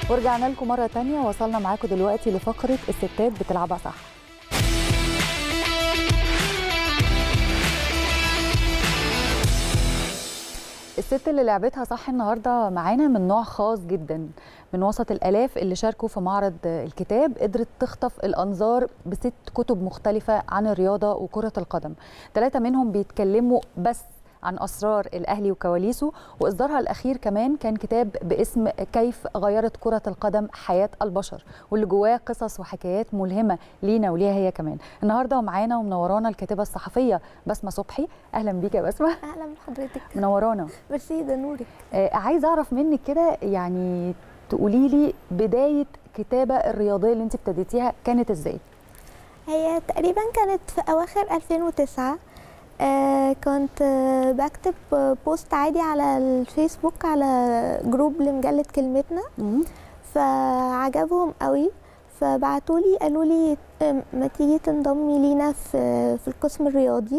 ورجعنا لكم مرة تانية وصلنا معاكم دلوقتي لفقرة الستات بتلعبها صح الست اللي لعبتها صح النهارده معانا من نوع خاص جدا من وسط الالاف اللي شاركوا في معرض الكتاب قدرت تخطف الانظار بست كتب مختلفه عن الرياضه وكره القدم ثلاثه منهم بيتكلموا بس عن اسرار الاهلي وكواليسه واصدارها الاخير كمان كان كتاب باسم كيف غيرت كره القدم حياه البشر واللي جواه قصص وحكايات ملهمه لينا وليها هي كمان النهارده ومعانا ومنورانا الكاتبه الصحفيه بسمه صبحي اهلا بيك يا بسمه اهلا بحضرتك منورانا ميرسي ده نورك آه عايزه اعرف منك كده يعني تقولي لي بدايه كتابه الرياضيه اللي انت ابتديتيها كانت ازاي هي تقريبا كانت في اواخر 2009 آه كنت آه بكتب بوست عادي على الفيسبوك على جروب لمجله كلمتنا فعجبهم قوي فبعتولي قالوا لي ما تيجي تنضمي لينا في في القسم الرياضي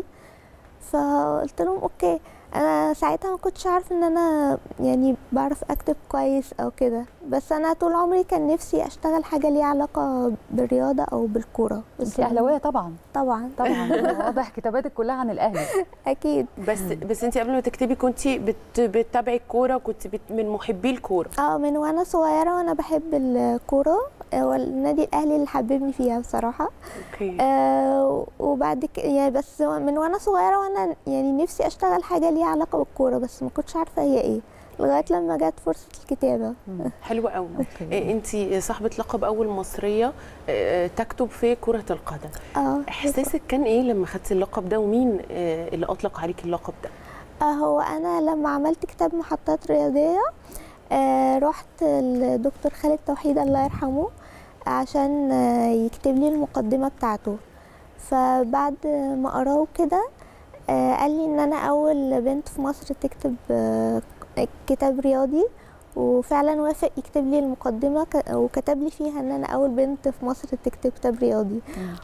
فقلت لهم اوكي انا ساعتها ما كنتش عارفه ان انا يعني بعرف اكتب كويس او كده بس انا طول عمري كان نفسي اشتغل حاجه ليها علاقه بالرياضه او بالكوره انت اهلاويه طبعا طبعا طبعا واضح كتاباتك كلها عن الاهلي اكيد بس بس انت قبل ما تكتبي كنت بت بتتابعي الكوره كنت بت من محبي الكوره اه من وانا صغيره وانا بحب الكوره والنادي الاهلي اللي حببني فيها بصراحه اوكي آه وبعد كده يعني بس من وانا صغيره وانا يعني نفسي اشتغل حاجه ليها علاقه بالكوره بس ما كنتش عارفه هي ايه لغايه لما جت فرصه الكتابه حلوه قوي انت صاحبه لقب اول مصريه تكتب في كره القدم اه احساسك كان ايه لما خدتي اللقب ده ومين اللي اطلق عليك اللقب ده آه هو انا لما عملت كتاب محطات رياضيه آه رحت الدكتور خالد توحيد الله يرحمه عشان آه يكتب لي المقدمه بتاعته فبعد ما قراه كده آه قال لي ان انا اول بنت في مصر تكتب آه كتاب رياضي وفعلا وافق يكتب لي المقدمه وكتب لي فيها ان انا اول بنت في مصر تكتب كتاب رياضي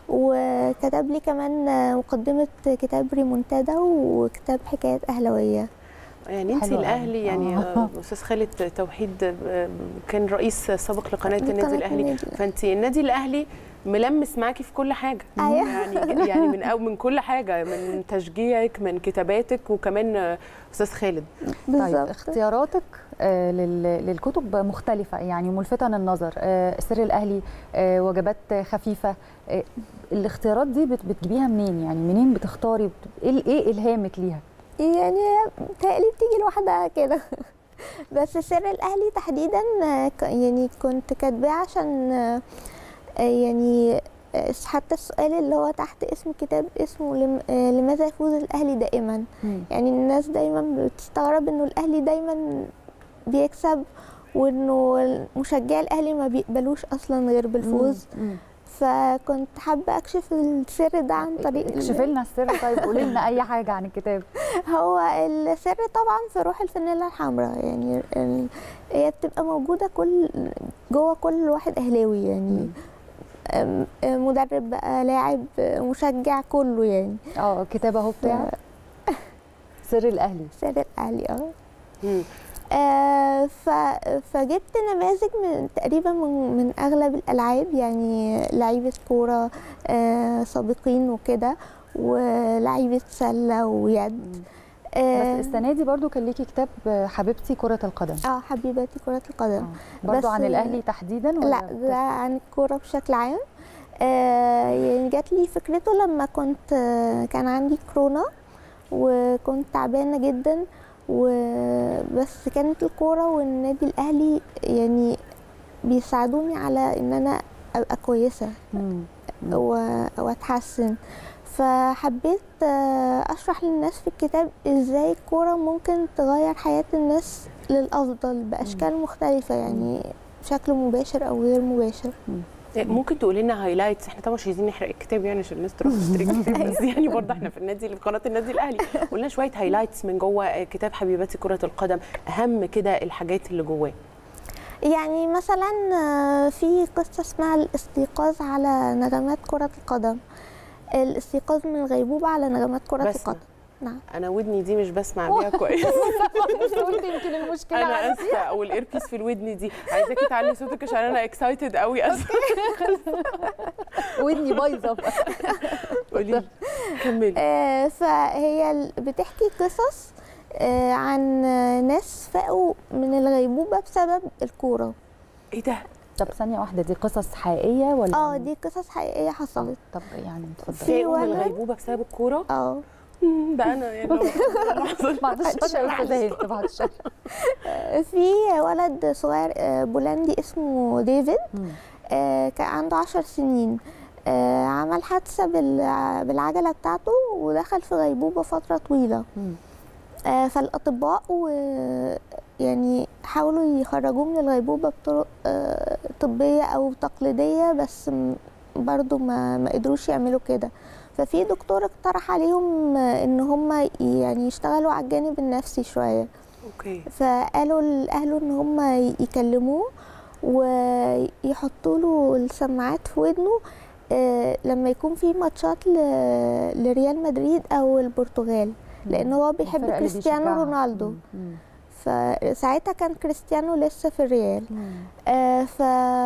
وكتب لي كمان مقدمه كتاب ريمونتادا وكتاب حكايات اهلاويه يعني انت الاهلي يعني استاذ خالد توحيد كان رئيس سابق لقناه النادي الاهلي فانت النادي الاهلي ملمس معاكي في كل حاجه أيوة. يعني يعني من أو من كل حاجه من تشجيعك من كتاباتك وكمان استاذ خالد طيب اختياراتك آه للكتب مختلفه يعني ملفته للنظر آه سر الاهلي آه وجبات خفيفه الاختيارات دي بتجيبيها منين يعني منين بتختاري ايه ايه الهامك ليها يعني تقلي بتيجي لوحدها كده بس سر الاهلي تحديدا يعني كنت كاتباه عشان يعني حتى السؤال اللي هو تحت اسم الكتاب اسمه لماذا يفوز الاهلي دائما مم. يعني الناس دايما بتستغرب انه الاهلي دايما بيكسب وانه مشجعي الاهلي ما بيقبلوش اصلا غير بالفوز مم. فكنت حابه اكشف السر ده عن طريق اكشفي لنا السر طيب قولي لنا اي حاجه عن الكتاب هو السر طبعا في روح الفانيلا الحمراء يعني هي بتبقى موجوده كل جوه كل واحد اهلاوي يعني مدرب بقى لاعب مشجع كله يعني اه كتاب اهو بتاع سر الاهلي سر الاهلي اه آه فجبت نماذج من تقريبا من, من اغلب الالعاب يعني لعيبه كوره آه سابقين وكده ولعيبه سله ويد آه بس السنه دي برضو كان ليكي كتاب حبيبتي كره القدم اه حبيبتي كره القدم آه. برضو عن الاهلي تحديدا ولا لا ده عن الكوره بشكل عام آه يعني جات لي فكرته لما كنت آه كان عندي كورونا وكنت تعبانه جدا وبس كانت الكوره والنادي الاهلي يعني بيساعدوني على ان انا ابقى كويسه واتحسن فحبيت اشرح للناس في الكتاب ازاي الكوره ممكن تغير حياه الناس للافضل باشكال مختلفه يعني بشكل مباشر او غير مباشر ممكن تقولي لنا هايلايتس احنا طبعا مش عايزين نحرق الكتاب يعني عشان الناس تروح تشتري الكتاب بس يعني برضه احنا في النادي في قناه النادي الاهلي قلنا شويه هايلايتس من جوه كتاب حبيباتي كره القدم اهم كده الحاجات اللي جواه يعني مثلا في قصه اسمها الاستيقاظ على نغمات كره القدم الاستيقاظ من الغيبوبه على نغمات كره بس القدم نعم انا ودني دي مش بسمع بيها كويس بس قلت يمكن المشكله انا عندي. اسفه او الايربيس في الودن دي عايزاكي تعلي صوتك عشان انا اكسايتد قوي اسفه ودني بايظه قولي لي. كملي آه، فهي ال- بتحكي قصص آه، عن آه، ناس فاقوا من الغيبوبة بسبب الكورة ايه ده طب ثانيه واحده دي قصص حقيقيه ولا اه دي قصص حقيقية حصلت طب يعني اتفضلي في فاقوا من ولد- الغيبوبه بسبب الكوره اه مم، ده انا يعني لو ما حصلش بعد الشر يا استاذه هند بعد الشر آه، في ولد صغير آه، بولندي اسمه ديفيد مم. آه، كان عنده عشر سنين آه، عمل حادثة بالع- بالعجلة بتاعته ودخل في غيبوبة فترة طويلة مم. آه، فالأطباء و يعني حاولوا يخرجوه من الغيبوبة بطرق آه، طبية أو تقليدية بس م- برضو ما, ما قدروش يعملوا كده ففي دكتور اقترح عليهم آه، ان هم يعني يشتغلوا على الجانب النفسي شوية اوكي فقالوا لأهله ان هم يكلموه ويحطوا له السماعات في ودنه آه، لما يكون في ماتشات ل- لريال مدريد او البرتغال لان هو بيحب الفرق اللي كريستيانو بيشجعها. رونالدو مم. مم. فساعتها كان كريستيانو لسه في الريال مم. آه، ف...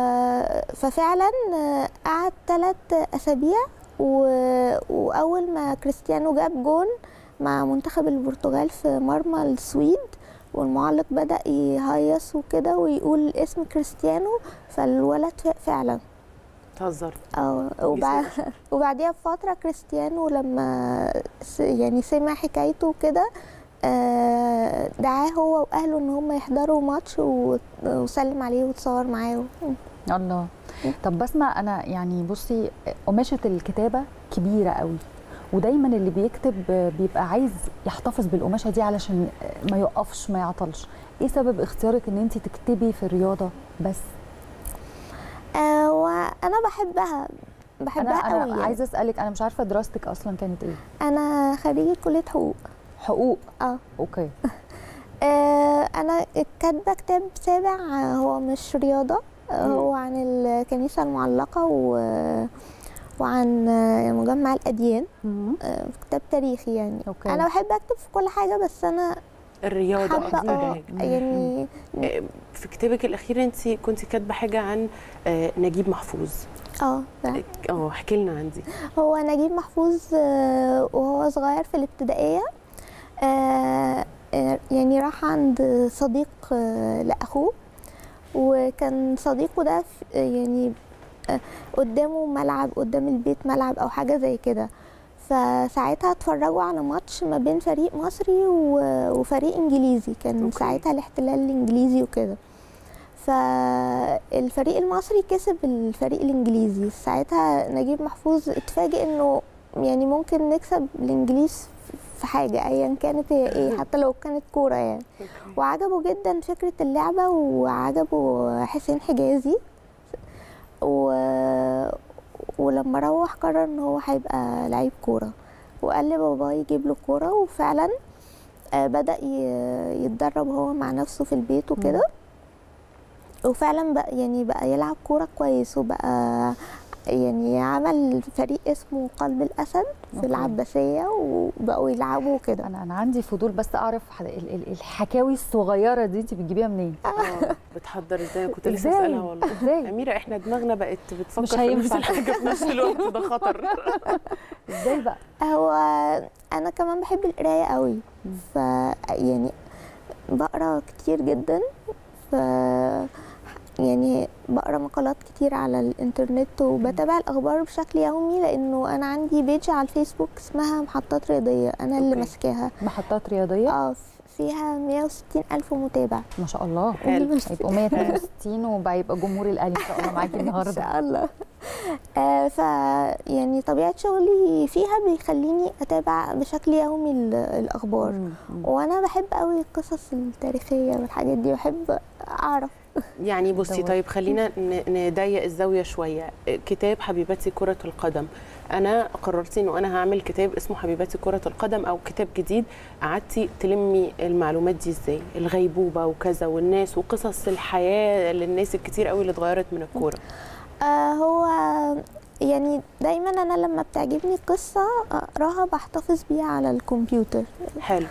ففعلا آه، قعد ثلاث اسابيع و... واول ما كريستيانو جاب جون مع منتخب البرتغال في مرمى السويد والمعلق بدا يهيص وكده ويقول اسم كريستيانو فالولد فاق فعلا تهزري اه وبعد وبعديها بفتره كريستيانو لما س- يعني سمع حكايته وكده آه، دعاه هو واهله ان هم يحضروا ماتش و- وسلم عليه وتصور معاه الله طب بسمع انا يعني بصي قماشه الكتابه كبيره قوي ودايما اللي بيكتب بيبقى عايز يحتفظ بالقماشه دي علشان ما يقفش ما يعطلش ايه سبب اختيارك ان انت تكتبي في الرياضه بس آه، وانا بحبها انا بحبها قوي انا يعني. عايزه اسالك انا مش عارفه دراستك اصلا كانت ايه انا خريجه كليه حقوق حقوق اه اوكي آه، انا كاتبه كتاب سابع آه، هو مش رياضه آه، مم. هو عن الكنيسه المعلقه و وعن آه، مجمع الاديان آه، كتاب تاريخي يعني أوكي. انا بحب اكتب في كل حاجه بس انا الرياضه حابه اكتر اه حاجه يعني آه، في كتابك الاخير انت كنت كاتبه حاجه عن آه، نجيب محفوظ اه فعلا. اه احكي لنا عن دي هو نجيب محفوظ آه، وهو صغير في الابتدائيه آه، آه، يعني راح عند صديق آه، لاخوه وكان صديقه ده في- يعني آه، قدامه ملعب قدام البيت ملعب او حاجه زي كده فساعتها اتفرجوا على ماتش ما بين فريق مصري و- وفريق انجليزي كان أوكي. ساعتها الاحتلال الانجليزي وكده فالفريق المصري كسب الفريق الانجليزي ساعتها نجيب محفوظ اتفاجئ انه يعني ممكن نكسب الانجليز في حاجه ايا كانت هي ايه حتى لو كانت كوره يعني وعجبه جدا فكره اللعبه وعجبه حسين حجازي و... ولما روح قرر ان هو هيبقى لعيب كوره وقال لباباه يجيب له كوره وفعلا آه، بدا ي- يتدرب هو مع نفسه في البيت وكده وفعلا بقى يعني بقى يلعب كوره كويس وبقى يعني عمل فريق اسمه قلب الاسد في أوكي. العباسيه وبقوا يلعبوا كده انا انا عندي فضول بس اعرف ح- ال- ال- الحكاوي الصغيره دي انت بتجيبيها منين اه بتحضر ازاي كنت لسه إزاي؟ اسالها والله ازاي اميره احنا دماغنا بقت بتفكر مش في هينفع. نفس الحاجه في نفس الوقت ده خطر ازاي بقى هو انا كمان بحب القرايه قوي ف يعني بقرا كتير جدا ف يعني بقرا مقالات كتير على الانترنت وبتابع الاخبار بشكل يومي لانه انا عندي بيج على الفيسبوك اسمها محطات رياضيه انا اللي أوكي. ماسكاها محطات رياضيه اه فيها 160 الف متابع ما شاء الله حلو. هيبقوا 162 وبقى يبقى جمهور الاهلي ان شاء الله معاكي ان النهارده شاء الله آه ف يعني طبيعه شغلي فيها بيخليني اتابع بشكل يومي ال- الاخبار مم. مم. وانا بحب قوي القصص التاريخيه والحاجات دي بحب اعرف يعني بصي دور. طيب خلينا ن- نضيق الزاويه شويه كتاب حبيبتي كره القدم انا قررتي انه انا هعمل كتاب اسمه حبيبتي كره القدم او كتاب جديد قعدتي تلمي المعلومات دي ازاي الغيبوبه وكذا والناس وقصص الحياه للناس الكتير قوي اللي اتغيرت من الكوره آه هو يعني دايما انا لما بتعجبني قصه اقراها بحتفظ بيها على الكمبيوتر حلو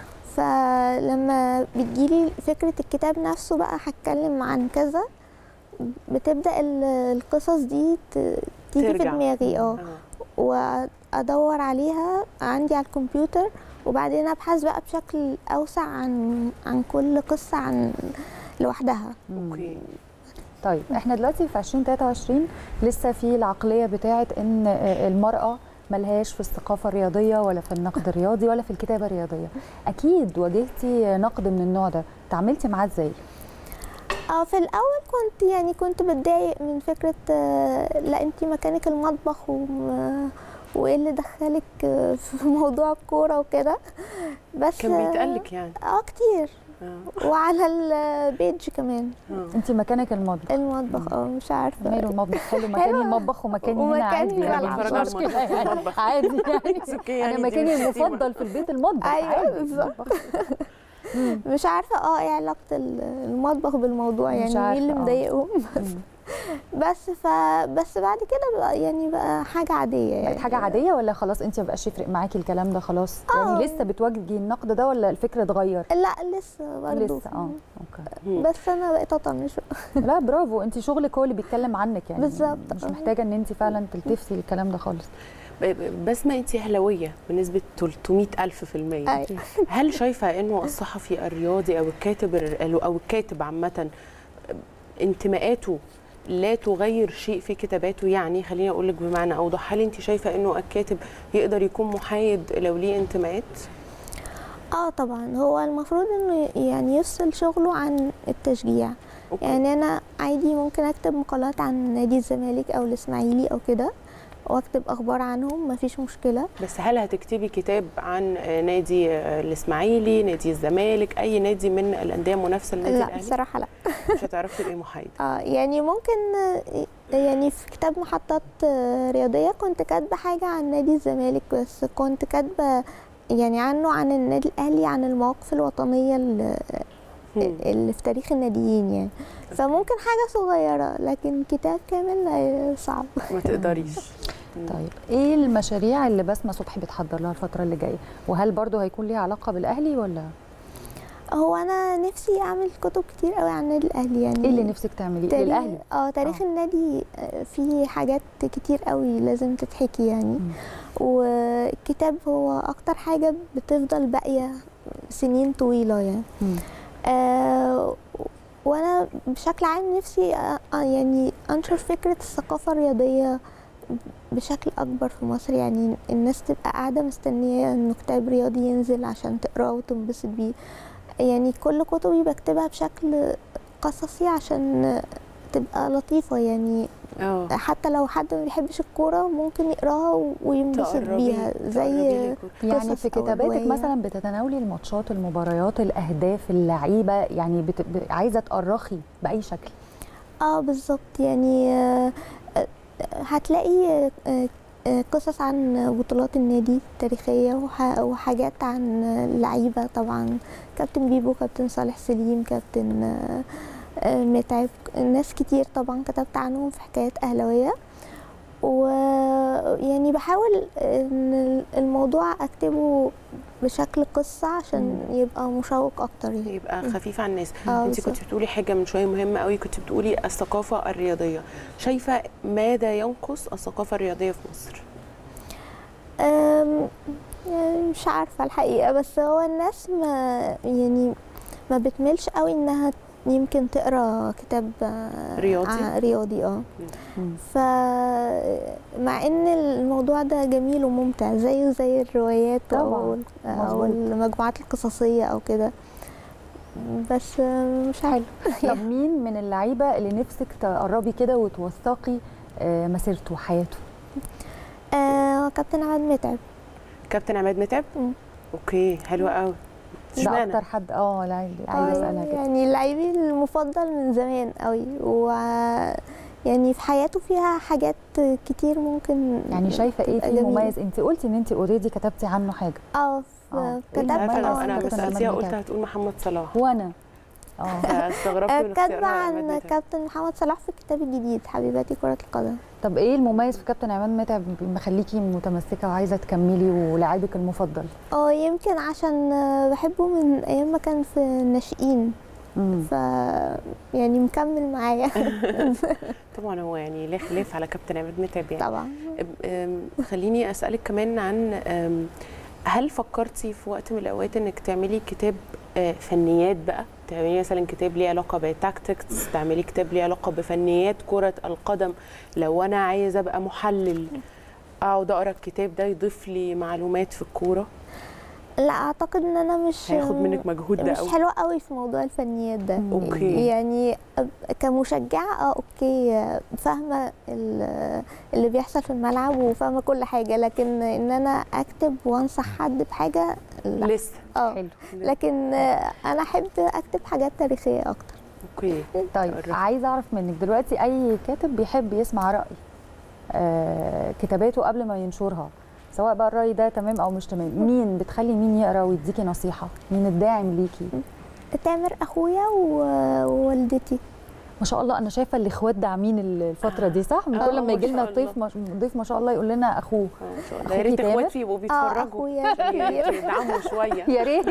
فلما بتجيلي فكره الكتاب نفسه بقى هتكلم عن كذا بتبدا ال- القصص دي ت- تيجي في ترجع. دماغي اه آه. وادور عليها عندي على الكمبيوتر وبعدين ابحث بقى بشكل اوسع عن عن كل قصه عن لوحدها مم. اوكي طيب احنا دلوقتي في 2023 لسه في العقليه بتاعه ان المراه ملهاش في الثقافه الرياضيه ولا في النقد الرياضي ولا في الكتابه الرياضيه اكيد واجهتي نقد من النوع ده تعاملتي معاه ازاي اه في الاول كنت يعني كنت بتضايق من فكره آه، لا انت مكانك المطبخ وم- وايه اللي دخلك آه، في موضوع الكوره وكده بس كان بيتقلك يعني اه كتير اه وعلى البيج كمان آه. انت مكانك المطبخ المطبخ اه مش عارفه ماله المطبخ حلو مكاني المطبخ ومكاني هنا ومكاني عادي هنا يعني بتفرج مش على مشكله المطبخ. يعني المطبخ. عادي يعني It's okay يعني انا دي مكاني مش شتيمة. المفضل في البيت المطبخ أيوة، عادي بالظبط. المطبخ. مم. مش عارفه اه ايه علاقه ال- المطبخ بالموضوع مش يعني مين عارفة، اللي آه. مضايقهم مم. بس ف بس بعد كده بقى يعني بقى حاجه عاديه يعني بقت حاجه عاديه ولا خلاص انت مبقاش يفرق معاكي الكلام ده خلاص آه. يعني لسه بتواجهي النقد ده ولا الفكر اتغير لا لسه برضه لسه اه اوكي مم. بس انا بقيت اطنش بقى. لا برافو انت شغلك هو اللي بيتكلم عنك يعني بالظبط، مش آه. محتاجه ان انت فعلا تلتفتي للكلام ده خالص ب- ب- بسمة انت اهلاويه بنسبه 300 الف في المية أي. هل شايفه انه الصحفي الرياضي او الكاتب الر- او الكاتب عامه انتماءاته لا تغير شيء في كتاباته يعني خليني اقول لك بمعنى اوضح هل انت شايفه انه الكاتب يقدر يكون محايد لو ليه انتماءات اه طبعا هو المفروض انه يعني يفصل شغله عن التشجيع أوكي. يعني انا عادي ممكن اكتب مقالات عن نادي الزمالك او الاسماعيلي او كده واكتب اخبار عنهم مفيش مشكله بس هل هتكتبي كتاب عن آه، نادي آه، الاسماعيلي نادي الزمالك اي نادي من الانديه المنافسه للنادي لا الاهلي بصراحه لا مش هتعرفي تبقي محايده اه يعني ممكن آه، يعني في كتاب محطات آه، رياضيه كنت كاتبه حاجه عن نادي الزمالك بس كنت كاتبه يعني عنه عن النادي الاهلي عن المواقف الوطنيه اللي مم. اللي في تاريخ الناديين يعني فممكن حاجه صغيره لكن كتاب كامل آه، صعب ما تقدريش مم. طيب ايه المشاريع اللي بسمه صبحي بتحضر لها الفتره اللي جايه وهل برضو هيكون ليها علاقه بالاهلي ولا هو انا نفسي اعمل كتب كتير قوي عن النادي الاهلي يعني ايه اللي نفسك تعمليه تاريخ- للاهلي اه تاريخ آه. النادي آه، فيه حاجات كتير قوي لازم تتحكي يعني مم. والكتاب هو اكتر حاجه بتفضل باقيه سنين طويله يعني مم. آه وانا بشكل عام نفسي آه آه، يعني انشر فكره الثقافه الرياضيه بشكل اكبر في مصر يعني الناس تبقى قاعده مستنيه انه كتاب رياضي ينزل عشان تقراه وتنبسط بيه يعني كل كتبي بكتبها بشكل قصصي عشان تبقى لطيفه يعني اه حتى لو حد ما بيحبش الكوره ممكن يقراها وينبسط تقربي- بيها تقربي زي للكتب. يعني قصص في أو كتاباتك رواية. مثلا بتتناولي الماتشات المباريات الاهداف اللعيبه يعني بت... ب... عايزه تأرخي باي شكل اه بالظبط يعني آه، آه، هتلاقي آه، آه، قصص عن بطولات النادي التاريخية وح- وحاجات عن لعيبة طبعا كابتن بيبو كابتن صالح سليم كابتن آه، آه، متعب ناس كتير طبعا كتبت عنهم في حكايات أهلوية ويعني بحاول ان الموضوع اكتبه بشكل قصة عشان يبقى مشوق اكتر يعني يبقى خفيف على الناس آه، انت كنت بالظبط. بتقولي حاجه من شويه مهمه قوي كنت بتقولي الثقافه الرياضيه شايفه ماذا ينقص الثقافه الرياضيه في مصر أم، يعني مش عارفة الحقيقة بس هو الناس ما يعني ما بتملش قوي انها يمكن تقرا كتاب آه، رياضي؟ ع- رياضي اه مم. ف مع ان الموضوع ده جميل وممتع زيه زي الروايات طبعاً، او او مظبوط. المجموعات القصصيه او كده بس آه، مش عارفه طب مين من اللعيبه اللي نفسك تقربي كده وتوثقي آه، مسيرته وحياته آه كابتن عماد متعب كابتن عماد متعب مم. اوكي حلوه قوي ده اشمعنى اكتر حد اه لا- عايزه آه، اسالها كده يعني لعيبي المفضل من زمان قوي و يعني في حياته فيها حاجات كتير ممكن يعني شايفه ايه تبقى فيه جميلة. مميز انت قلتي ان انت اوريدي كتبتي عنه حاجه اه آه. ف- كتبت عارفه مميز لو آه، انا كابتن بس عماد سالتيها قلت متعب. هتقول محمد صلاح وانا اه فاستغربت آه، من كاتبه اختيارها عن عماد متعب. كابتن محمد صلاح في الكتاب الجديد حبيباتي كره القدم طب ايه المميز في كابتن عماد متعب مخليكي متمسكه وعايزه تكملي ولاعبك المفضل اه يمكن عشان آه، بحبه من ايام ما كان في الناشئين مم. ف يعني مكمل معايا طبعا هو يعني لا خلاف على كابتن عماد متعب يعني طبعا أم- أم، خليني اسالك كمان عن أم، هل فكرتي في وقت من الاوقات انك تعملي كتاب آه، فنيات بقى تعملي مثلا كتاب ليه علاقه بتاكتكس تعملي كتاب ليه علاقه بفنيات كره القدم لو انا عايزه ابقى محلل اقعد اقرا الكتاب ده يضيف لي معلومات في الكوره لا اعتقد ان انا مش هياخد منك مجهود ده مش قوي حلوه قوي في موضوع الفنيات ده أوكي. يعني أب- كمشجعه اه اوكي آه، فاهمه ال- اللي بيحصل في الملعب وفاهمه كل حاجه لكن ان انا اكتب وانصح حد بحاجه لا لسه اه حلو لكن آه، انا احب اكتب حاجات تاريخيه اكتر اوكي طيب قربت. عايزه اعرف منك دلوقتي اي كاتب بيحب يسمع راي آه كتاباته قبل ما ينشرها سواء بقى الراي ده تمام او مش تمام مين بتخلي مين يقرا ويديكي نصيحه مين الداعم ليكي تامر اخويا و- ووالدتي ما شاء الله انا شايفه الاخوات داعمين الفتره دي صح من آه، كل ما ما يجي لنا شاء الله. ضيف ما ضيف ما شاء الله يقول لنا اخوه آه، إن شاء الله. يا ريت أخوكي تامر؟ اخواتي يبقوا اه بيتفرجوا اخويا عشان كبير يدعموا شويه يا ريت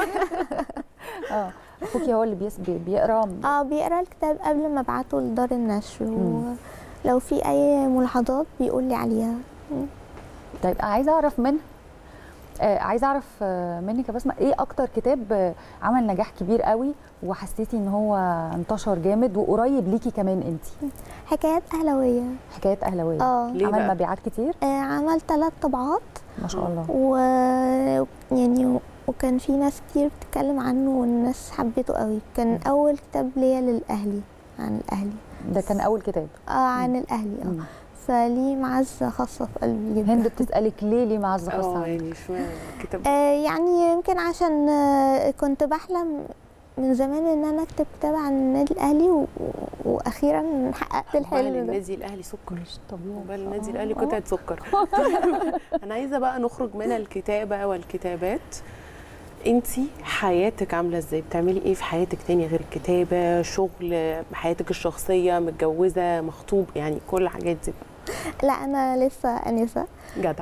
اه اخوكي هو اللي بيس بي- بيقرا اه بيقرا الكتاب قبل ما ابعته لدار النشر مم. ولو في اي ملاحظات بيقول لي عليها طيب عايزه اعرف منها آه عايزه اعرف آه منك يا بسمه ايه اكتر كتاب آه عمل نجاح كبير قوي وحسيتي ان هو انتشر جامد وقريب ليكي كمان انت حكايات اهلاويه حكايات اهلاويه اه ليه عمل بقى؟ مبيعات كتير آه، عمل ثلاث طبعات ما شاء الله و يعني وكان في ناس كتير بتتكلم عنه والناس حبيته قوي كان اول كتاب ليا للاهلي عن الاهلي ده كان اول كتاب اه عن الاهلي اه مم. فليه معزه خاصه في قلبي جدا هند بتسالك ليه ليه معزه خاصه اه عنك؟ يعني اشمعنى كتاب آه يعني يمكن عشان آه كنت بحلم من زمان ان انا اكتب كتاب عن النادي الاهلي و... واخيرا حققت عقبال الحلم ده النادي الاهلي سكر مش طبيعي عقبال النادي آه. الاهلي قطعه سكر انا عايزه بقى نخرج من الكتابه والكتابات انتي حياتك عامله ازاي بتعملي ايه في حياتك تاني غير الكتابه شغل حياتك الشخصيه متجوزه مخطوب يعني كل الحاجات دي لا انا لسه انسه جدع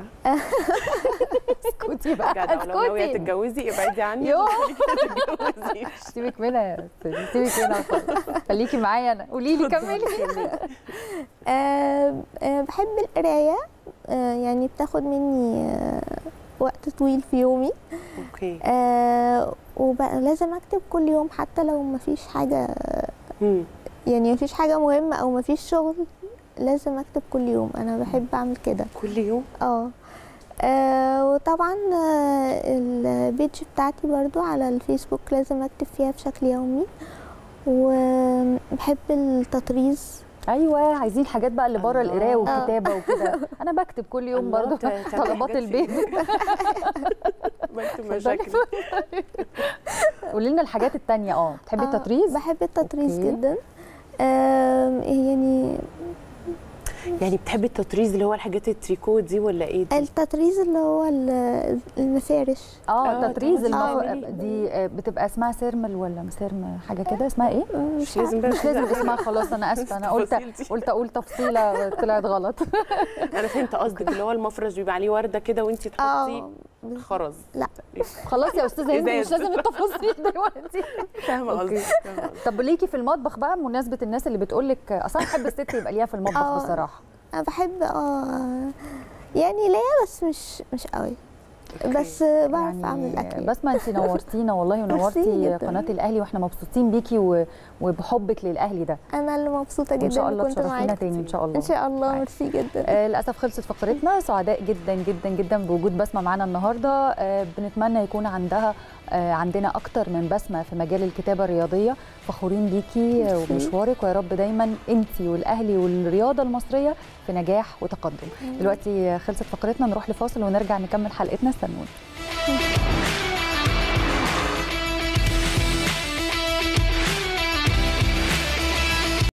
اسكتي بقى جدع ولو ناويه اسكتي تتجوزي ابعدي عني يوه. ما تتجوزيش سيبك منها يا استاذ سيبك منها خالص. خليكي معايا انا قولي لي كملي آه آه بحب القرايه آه يعني بتاخد مني آه وقت طويل في يومي اوكي آه ولازم اكتب كل يوم حتى لو مفيش حاجه مم. يعني مفيش حاجه مهمه او مفيش شغل لازم اكتب كل يوم انا بحب اعمل كده كل يوم اه آه، وطبعا آه، البيج بتاعتي برضو على الفيسبوك لازم اكتب فيها بشكل يومي وبحب التطريز ايوه عايزين حاجات بقى اللي بره الله. القرايه والكتابه وكده انا بكتب كل يوم الله، برضو ت- تعملي طلبات حاجات البيت بكتب مشاكل قولي لنا الحاجات التانية اه بتحبي آه، التطريز بحب التطريز أوكي. جدا آم، يعني يعني بتحبي التطريز اللي هو الحاجات التريكو دي ولا ايه دي؟ التطريز اللي هو ال- المفارش اه آه، التطريز تقعدي المفروض تعملي. دي آه، بتبقى اسمها سيرمل ولا مسيرم حاجه كده اسمها ايه مش لازم بقى مش لازم اسمها خلاص انا اسفه انا قلت التفاصيل دي. قلت اقول تفصيله طلعت غلط انا فهمت قصدك اللي هو المفرش بيبقى عليه ورده كده وانت تحطي اه خرز لا خلاص يا استاذه هند مش إزاز. لازم التفاصيل دلوقتي فاهمه أوكي. قصدك فاهمة قصدك. طب ليكي في المطبخ بقى بمناسبه الناس اللي بتقول لك اصلا بحب الست يبقى ليها في المطبخ آه. بصراحه انا بحب اه يعني ليا بس مش مش قوي بس بعرف اعمل اكل بسمة انت نورتينا والله ونورتي جداً. قناه الاهلي واحنا مبسوطين بيكي و- وبحبك للاهلي ده انا اللي مبسوطه جدا وان شاء إني الله كنت تشرفينا معاك تاني ان شاء الله ان شاء الله معاك. ميرسي جدا آه للاسف خلصت فقرتنا سعداء جدا جدا جدا بوجود بسمه معانا النهارده آه بنتمنى يكون عندها آه عندنا اكتر من بسمه في مجال الكتابه الرياضيه فخورين بيكي آه، وبمشوارك ويا رب دايما انت والاهلي والرياضه المصريه في نجاح وتقدم دلوقتي خلصت فقرتنا نروح لفاصل ونرجع نكمل حلقتنا استنونا